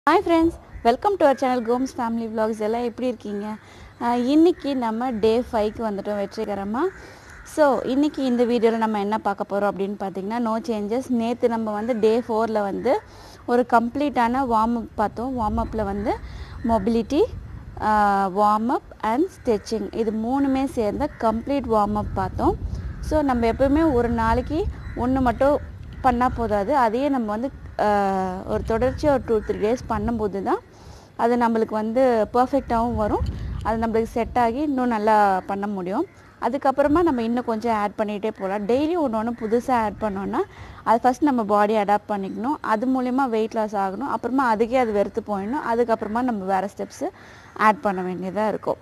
hi friends welcome to our channel Gomes family vlogs எல்லாம் எப்படி இருக்கீங்க ஆஹ் இன்னைக்கு நம்ம டே ஃபைவ்க்கு வந்துட்டோம் வெற்றிகரமாக ஸோ இன்னைக்கு இந்த வீடியோவில் நம்ம என்ன பார்க்க போகிறோம் அப்படின்னு பார்த்தீங்கன்னா நோ சேஞ்சஸ் நேற்று நம்ம வந்து டே ஃபோரில் வந்து ஒரு கம்ப்ளீட்டான வார்ம் அப் பார்த்தோம் வார்ம் அப்பில் வந்து mobility warm up and stretching இது மூணுமே சேர்ந்த கம்ப்ளீட் வார்ம் அப் பார்த்தோம் ஸோ நம்ம எப்பவுமே ஒரு நாளைக்கு ஒன்று மட்டும் பண்ணால் போதாது அதையே நம்ம வந்து ஆஹ், ஒரு தொடர்ச்சியாக ஒரு டூ த்ரீ டேஸ் பண்ணும்போது தான் அது நம்மளுக்கு வந்து பர்ஃபெக்டாகவும் வரும் அது நம்மளுக்கு செட் ஆகி இன்னும் நல்லா பண்ண முடியும் அதுக்கப்புறமா நம்ம இன்னும் கொஞ்சம் ஆட் பண்ணிகிட்டே போகலாம் டெய்லி ஒன்று ஒன்று புதுசாக ஆட் பண்ணோன்னா அது ஃபஸ்ட் நம்ம பாடி அடாப்ட் பண்ணிக்கணும் அது மூலிமா வெயிட் லாஸ் ஆகணும் அப்புறமா அதுக்கே அது வெறுத்து போயிடணும் அதுக்கப்புறமா நம்ம வேறு ஸ்டெப்ஸு ஆட் பண்ண வேண்டியதாக இருக்கும்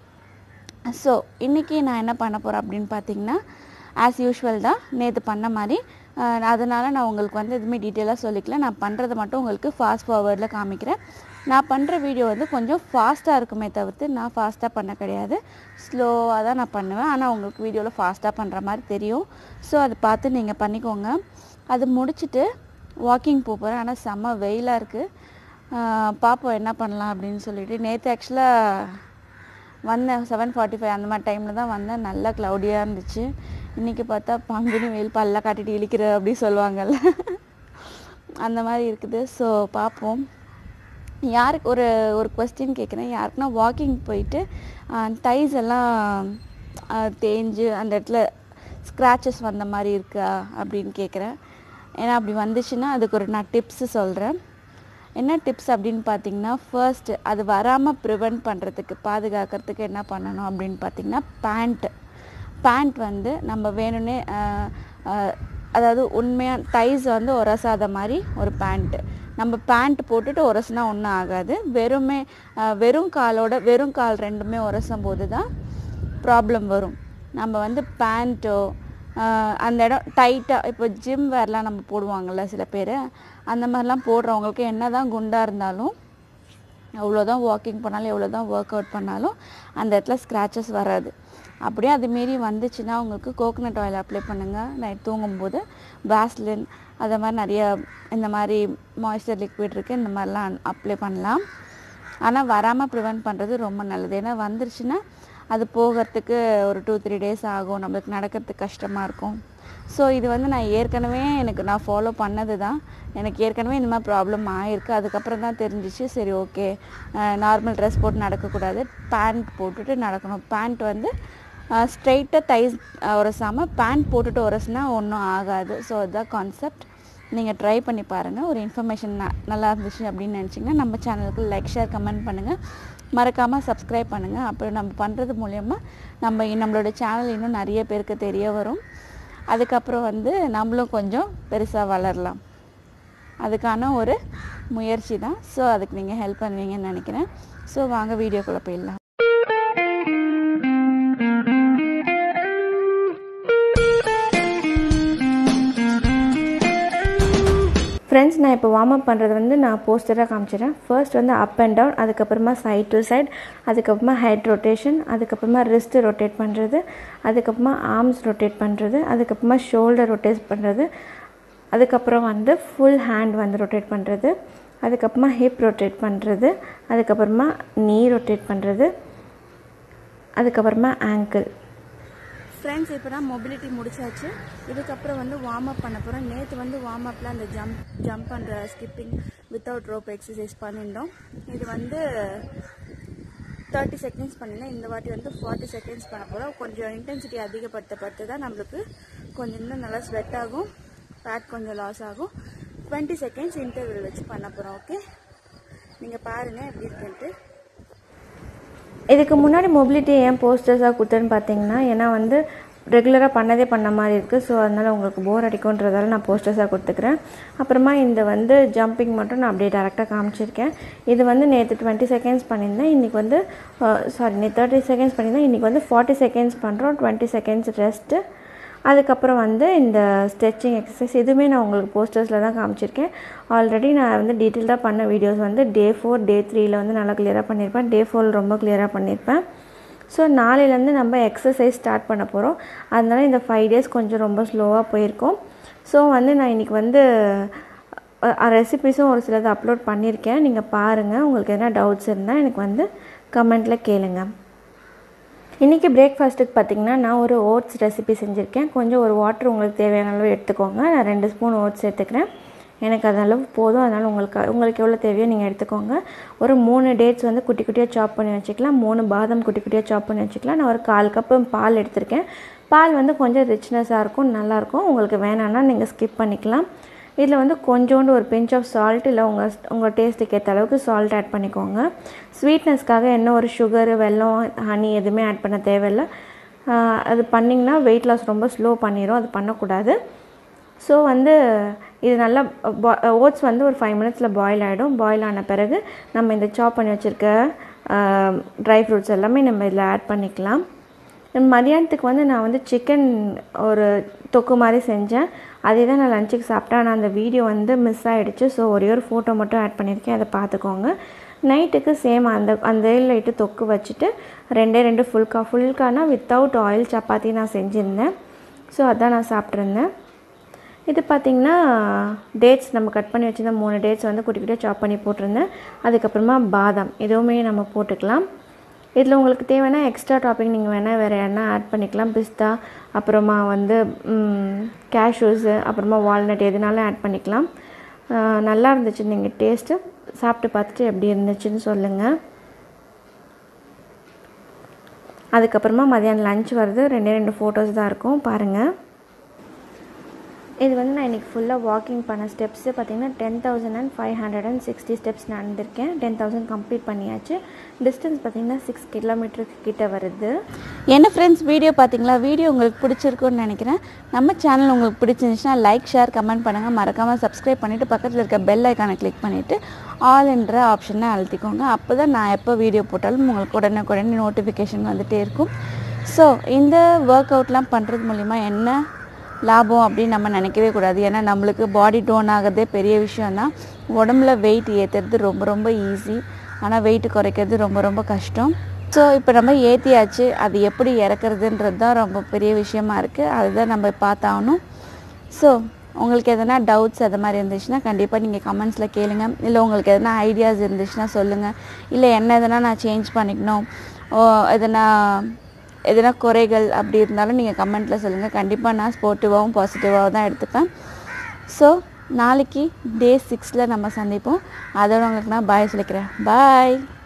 ஸோ இன்றைக்கி நான் என்ன பண்ண போகிறேன் அப்படின்னு பார்த்தீங்கன்னா ஆஸ் யூஷுவல் தான் நேற்று பண்ண மாதிரி அஹ், அதனால நான் உங்களுக்கு வந்து எதுவுமே டீட்டெயிலாக சொல்லிக்கல நான் பண்ணுறதை மட்டும் உங்களுக்கு ஃபாஸ்ட் ஃபார்வர்டில் காமிக்கிறேன் நான் பண்ணுற வீடியோ வந்து கொஞ்சம் ஃபாஸ்ட்டாக இருக்குமே தவிர்த்து நான் ஃபாஸ்ட்டாக பண்ண கிடையாது ஸ்லோவாக தான் நான் பண்ணுவேன் ஆனால் உங்களுக்கு வீடியோவில் ஃபாஸ்ட்டாக பண்ணுற மாதிரி தெரியும் ஸோ அதை பார்த்து நீங்கள் பண்ணிக்கோங்க அது முடிச்சுட்டு வாக்கிங் போகிறேன் ஆனால் செம்ம வெயிலாக இருக்குது பார்ப்போம் என்ன பண்ணலாம் அப்படின்னு சொல்லிட்டு நேற்று ஆக்சுவலாக வந்தேன் செவன் ஃபார்ட்டி ஃபைவ் அந்த மாதிரி டைமில் தான் வந்தேன் நல்லா க்ளவுடியாக இருந்துச்சு இன்றைக்கி பார்த்தா பங்குனி வெயில் பல்ல காட்டிட்டு இழிக்கிற அப்படி சொல்லுவாங்கல்ல அந்த மாதிரி இருக்குது ஸோ பார்ப்போம் யாருக்கு ஒரு ஒரு கொஸ்டின் கேட்குறேன் யாருக்குன்னா வாக்கிங் போயிட்டு டைஸ் எல்லாம் ஆஹ், தேஞ்சு அந்த இடத்துல ஸ்க்ராச்சஸ் வந்த மாதிரி இருக்கா அப்படின்னு கேட்குறேன் ஏன்னா அப்படி வந்துச்சுன்னா அதுக்கு ஒரு நான் டிப்ஸு சொல்கிறேன் என்ன டிப்ஸ் அப்படின்னு பார்த்தீங்கன்னா ஃபர்ஸ்ட் அது வராமல் ப்ரிவெண்ட் பண்ணுறதுக்கு பாதுகாக்கிறதுக்கு என்ன பண்ணணும் அப்படின்னு பார்த்தீங்கன்னா பேண்ட்டு பேண்ட் வந்து நம்ம வேணும்னே ஆஹ், ஆஹ், அதாவது உண்மையாக டைஸ் வந்து உரசாத மாதிரி ஒரு பேண்ட்டு நம்ம பேண்ட் போட்டுட்டு உரசுனா ஒன்றும் ஆகாது வெறுமே ஆஹ், வெறும் காலோட வெறும் கால் ரெண்டுமே உரசும் போது தான் ப்ராப்ளம் வரும் நம்ம வந்து பேண்ட்டோ அந்த இடம் டைட்டாக இப்போ ஜிம் வேர்லாம் நம்ம போடுவாங்கள்ல சில பேர் அந்த மாதிரிலாம் போடுறவங்களுக்கு என்ன தான் குண்டாக இருந்தாலும் எவ்வளோதான் வாக்கிங் பண்ணாலும் எவ்வளோ தான் ஒர்க் அவுட் பண்ணாலும் அந்த இடத்துல ஸ்க்ராச்சஸ் வராது அப்படியே அது மீறி வந்துச்சுன்னா உங்களுக்கு கோகனட் ஆயில் அப்ளை பண்ணுங்கள் நைட் தூங்கும்போது வேஸ்லின் அதை மாதிரி நிறைய இந்த மாதிரி மாய்ஸ்சர் லிக்விட் இருக்குது இந்த மாதிரிலாம் அப்ளை பண்ணலாம் ஆனால் வராமல் ப்ரிவெண்ட் பண்ணுறது ரொம்ப நல்லது ஏன்னா வந்துருச்சுன்னா அது போகிறதுக்கு ஒரு டூ த்ரீ டேஸ் ஆகும் நம்மளுக்கு நடக்கிறதுக்கு கஷ்டமாக இருக்கும் ஸோ இது வந்து நான் ஏற்கனவே எனக்கு நான் ஃபாலோ பண்ணது தான் எனக்கு ஏற்கனவே இந்த மாதிரி ப்ராப்ளம் ஆயிருக்கு அதுக்கப்புறம் தான் தெரிஞ்சிச்சு சரி ஓகே நார்மல் ட்ரெஸ் போட்டு நடக்கக்கூடாது பேண்ட் போட்டுட்டு நடக்கணும் பேண்ட் வந்து ஸ்ட்ரைட்டாக தைஸ் உரசாமல் பேண்ட் போட்டுட்டு உரசுனா ஒன்றும் ஆகாது ஸோ அதுதான் கான்செப்ட் நீங்கள் ட்ரை பண்ணி பாருங்கள் ஒரு இன்ஃபர்மேஷன் நல்லா இருந்துச்சு அப்படின்னு நினச்சிங்கன்னா நம்ம சேனலுக்கு லைக் ஷேர் கமெண்ட் பண்ணுங்கள் மறக்காமல் சப்ஸ்கிரைப் பண்ணுங்கள் அப்புறம் நம்ம பண்ணுறது மூலயமா நம்ம இ- நம்மளோட சேனல் இன்னும் நிறைய பேருக்கு தெரிய வரும் அதுக்கப்புறம் வந்து நம்மளும் கொஞ்சம் பெருசாக வளரலாம் அதுக்கான ஒரு முயற்சி தான் ஸோ அதுக்கு நீங்கள் ஹெல்ப் பண்ணுவீங்கன்னு நினைக்கிறேன் ஸோ வாங்க வீடியோக்குள்ளே போயிடலாம் ஃப்ரெண்ட்ஸ் நான் இப்போ வார்ம் அப் பண்ணுறது வந்து நான் போஸ்டராக காமிச்சிடுறேன் ஃபர்ஸ்ட் வந்து அப் அண்ட் டவுன் அதுக்கப்புறமா சைட் டு சைட் அதுக்கப்புறமா ஹெட் ரொட்டேஷன் அதுக்கப்புறமா ரிஸ்ட் ரொட்டேட் பண்ணுறது அதுக்கப்புறமா ஆர்ம்ஸ் ரொட்டேட் பண்ணுறது அதுக்கப்புறமா ஷோல்டர் ரொட்டேட் பண்ணுறது அதுக்கப்புறம் வந்து ஃபுல் ஹேண்ட் வந்து ரொட்டேட் பண்ணுறது அதுக்கப்புறமா ஹிப் ரொட்டேட் பண்ணுறது அதுக்கப்புறமா நீ ரொட்டேட் பண்ணுறது அதுக்கப்புறமா ஆங்கிள் ஃப்ரெண்ட்ஸ் இப்போ தான் மொபிலிட்டி முடிச்சாச்சு இதுக்கப்புறம் வந்து வார்ம் அப் பண்ண போகிறோம் நேற்று வந்து வார்ம் அப்பில் அந்த ஜம்ப் ஜம்ப் பண்ணுற ஸ்கிப்பிங் வித்தவுட் ரோப் எக்ஸசைஸ் பண்ணியிருந்தோம் இது வந்து தேர்ட்டி செகண்ட்ஸ் பண்ணியிருந்தேன் இந்த வாட்டி வந்து ஃபார்ட்டி செகண்ட்ஸ் பண்ண போகிறோம் கொஞ்சம் இன்டென்சிட்டி அதிகப்படுத்தப்படுத்து தான் நம்மளுக்கு கொஞ்சம் இன்னும் நல்லா ஸ்வெட் ஆகும் ஃபேட் கொஞ்சம் லாஸ் ஆகும் டுவெண்ட்டி செகண்ட்ஸ் இன்டர்வல் வச்சு பண்ண போகிறோம் ஓகே நீங்கள் பாருங்கள் எப்படி இருக்குன்ட்டு இதுக்கு முன்னாடி மொபிலிட்டி ஏன் போஸ்டர்ஸாக கொடுத்தேன்னு பார்த்தீங்கன்னா ஏன்னா வந்து ரெகுலராக பண்ணதே பண்ண மாதிரி இருக்குது ஸோ அதனால் உங்களுக்கு போர் அடிக்கும்ன்றதால நான் போஸ்டர்ஸாக கொடுத்துக்கிறேன் அப்புறமா இந்த வந்து ஜம்பிங் மட்டும் நான் அப்படியே டேரெக்டாக காமிச்சிருக்கேன் இது வந்து நேற்று டுவெண்ட்டி செகண்ட்ஸ் பண்ணியிருந்தேன் இன்றைக்கி வந்து சாரி நேற்று தேர்ட்டி செகண்ட்ஸ் பண்ணியிருந்தேன் இன்றைக்கி வந்து ஃபார்ட்டி செகண்ட்ஸ் பண்ணுறோம் டுவெண்ட்டி செகண்ட்ஸ் ரெஸ்ட்டு அதுக்கப்புறம் வந்து இந்த ஸ்ட்ரெச்சிங் எக்ஸசைஸ் இதுவுமே நான் உங்களுக்கு போஸ்டர்ஸில் தான் காமிச்சிருக்கேன் ஆல்ரெடி நான் வந்து டீட்டெயில்டாக பண்ண வீடியோஸ் வந்து டே ஃபோர் டே த்ரீயில் வந்து நல்லா கிளியராக பண்ணியிருப்பேன் டே ஃபோரில் ரொம்ப கிளியராக பண்ணியிருப்பேன் ஸோ நாளையிலேருந்து நம்ம எக்ஸசைஸ் ஸ்டார்ட் பண்ண போகிறோம் அதனால இந்த ஃபைவ் டேஸ் கொஞ்சம் ரொம்ப ஸ்லோவாக போயிருக்கோம் ஸோ வந்து நான் இன்றைக்கி வந்து ரெசிபிஸும் ஒரு சிலது அப்லோட் பண்ணியிருக்கேன் நீங்கள் பாருங்கள் உங்களுக்கு எதனா டவுட்ஸ் இருந்தால் எனக்கு வந்து கமெண்ட்டில் கேளுங்க இன்றைக்கி பிரேக்ஃபாஸ்ட்டுக்கு பார்த்திங்கன்னா நான் ஒரு ஓட்ஸ் ரெசிபி செஞ்சுருக்கேன் கொஞ்சம் ஒரு வாட்டர் உங்களுக்கு தேவையான அளவு எடுத்துக்கோங்க நான் ரெண்டு ஸ்பூன் ஓட்ஸ் எடுத்துக்கிறேன் எனக்கு அது அளவு போதும் அதனால் உங்களுக்கு உங்களுக்கு எவ்வளோ தேவையோ நீங்கள் எடுத்துக்கோங்க ஒரு மூணு டேட்ஸ் வந்து குட்டி குட்டியாக சாப் பண்ணி வச்சுக்கலாம் மூணு பாதாம் குட்டி குட்டியாக சாப் பண்ணி வச்சுக்கலாம் நான் ஒரு கால் கப்பு பால் எடுத்திருக்கேன் பால் வந்து கொஞ்சம் ரிச்னஸாக இருக்கும் நல்லாயிருக்கும் உங்களுக்கு வேணான்னா நீங்கள் ஸ்கிப் பண்ணிக்கலாம் இதில் வந்து கொஞ்சோண்டு ஒரு பிஞ்ச் ஆஃப் சால்ட் இல்லை உங்கள் உங்கள் டேஸ்ட்டுக்கு ஏற்ற அளவுக்கு சால்ட் ஆட் பண்ணிக்கோங்க ஸ்வீட்னஸ்க்காக என்ன ஒரு சுகரு வெல்லம் ஹனி எதுவுமே ஆட் பண்ண தேவையில்லை அது பண்ணிங்கன்னா வெயிட் லாஸ் ரொம்ப ஸ்லோ பண்ணிடும் அது பண்ணக்கூடாது ஸோ வந்து இது நல்லா ஓட்ஸ் வந்து ஒரு ஃபைவ் மினிட்ஸில் பாயில் ஆகிடும் பாயில் ஆன பிறகு நம்ம இந்த சாப் பண்ணி வச்சுருக்க ட்ரை ஃப்ரூட்ஸ் எல்லாமே நம்ம இதில் ஆட் பண்ணிக்கலாம் மதியானத்துக்கு வந்து நான் வந்து சிக்கன் ஒரு தொக்கு மாதிரி செஞ்சேன் அதே தான் நான் லஞ்சுக்கு சாப்பிட்டேன் ஆனால் அந்த வீடியோ வந்து மிஸ் ஆகிடுச்சு ஸோ ஒரே ஒரு ஃபோட்டோ மட்டும் ஆட் பண்ணியிருக்கேன் அதை பார்த்துக்கோங்க நைட்டுக்கு சேம் அந்த அந்த லைட்டு தொக்கு வச்சுட்டு ரெண்டே ரெண்டு ஃபுல்கா ஃபுல்கானா வித்தவுட் ஆயில் சப்பாத்தி நான் செஞ்சுருந்தேன் ஸோ அதான் நான் சாப்பிட்ருந்தேன் இது பார்த்திங்கன்னா டேட்ஸ் நம்ம கட் பண்ணி வச்சுருந்த மூணு டேட்ஸ் வந்து குட்டி குட்டியாக சாப் பண்ணி போட்டிருந்தேன் அதுக்கப்புறமா பாதாம் இதுவுமே நம்ம போட்டுக்கலாம் இதில் உங்களுக்கு தேவைன்னா எக்ஸ்ட்ரா டாப்பிங் நீங்கள் வேணால் வேறு என்ன ஆட் பண்ணிக்கலாம் பிஸ்தா அப்புறமா வந்து கேஷ்யூஸு அப்புறமா வால்நட் எதுனாலும் ஆட் பண்ணிக்கலாம் நல்லா இருந்துச்சு நீங்கள் டேஸ்ட்டு சாப்பிட்டு பார்த்துட்டு எப்படி இருந்துச்சுன்னு சொல்லுங்கள் அதுக்கப்புறமா மதியானம் லஞ்ச் வருது ரெண்டே ரெண்டு ஃபோட்டோஸ் தான் இருக்கும் பாருங்கள் இது வந்து நான் இன்றைக்கி ஃபுல்லாக வாக்கிங் பண்ண ஸ்டெப்ஸு பார்த்திங்கன்னா ten thousand and five hundred and sixty steps நடந்திருக்கேன் டென் தௌசண்ட் கம்ப்ளீட் பண்ணியாச்சு டிஸ்டன்ஸ் பார்த்திங்கன்னா சிக்ஸ் கிலோமீட்டருக்கு கிட்ட வருது என்ன ஃப்ரெண்ட்ஸ் வீடியோ பார்த்தீங்களா வீடியோ உங்களுக்கு பிடிச்சிருக்குன்னு நினைக்கிறேன் நம்ம சேனல் உங்களுக்கு பிடிச்சிருந்துச்சுன்னா லைக் ஷேர் கமெண்ட் பண்ணுங்கள் மறக்காமல் சப்ஸ்கிரைப் பண்ணிவிட்டு பக்கத்தில் இருக்க பெல் ஐக்கானை கிளிக் பண்ணிவிட்டு ஆல் என்ற ஆப்ஷனை அழுத்திக்கோங்க அப்போ தான் நான் எப்போ வீடியோ போட்டாலும் உங்களுக்கு உடனே உடனே நோட்டிஃபிகேஷன் வந்துகிட்டே இருக்கும் ஸோ இந்த ஒர்க் அவுட்லாம் பண்ணுறது மூலிமா என்ன லாபம் அப்படின்னு நம்ம நினைக்கவே கூடாது ஏன்னா நம்மளுக்கு பாடி டோன் ஆகிறதே பெரிய விஷயம்தான் உடம்புல வெயிட் ஏற்றுறது ரொம்ப ரொம்ப ஈஸி ஆனால் வெயிட் குறைக்கிறது ரொம்ப ரொம்ப கஷ்டம் ஸோ இப்போ நம்ம ஏற்றியாச்சு அது எப்படி இறக்குறதுன்றது தான் ரொம்ப பெரிய விஷயமா இருக்குது அதுதான் நம்ம பார்த்தாகணும் ஸோ உங்களுக்கு எதனா டவுட்ஸ் அது மாதிரி இருந்துச்சுன்னா கண்டிப்பாக நீங்கள் கமெண்ட்ஸில் கேளுங்க இல்லை உங்களுக்கு எதனா ஐடியாஸ் இருந்துச்சுன்னா சொல்லுங்கள் இல்லை என்ன எதனா நான் சேஞ்ச் பண்ணிக்கணும் ஓ எதனா எதனா குறைகள் அப்படி இருந்தாலும் நீங்கள் கமெண்ட்டில் சொல்லுங்கள் கண்டிப்பாக நான் ஸ்போர்ட்டிவாகவும் பாசிட்டிவாகவும் தான் எடுத்துப்பேன் ஸோ நாளைக்கு டே சிக்ஸில் நம்ம சந்திப்போம் அதோட உங்களுக்கு நான் பாய் சொல்லிக்கிறேன் பாய்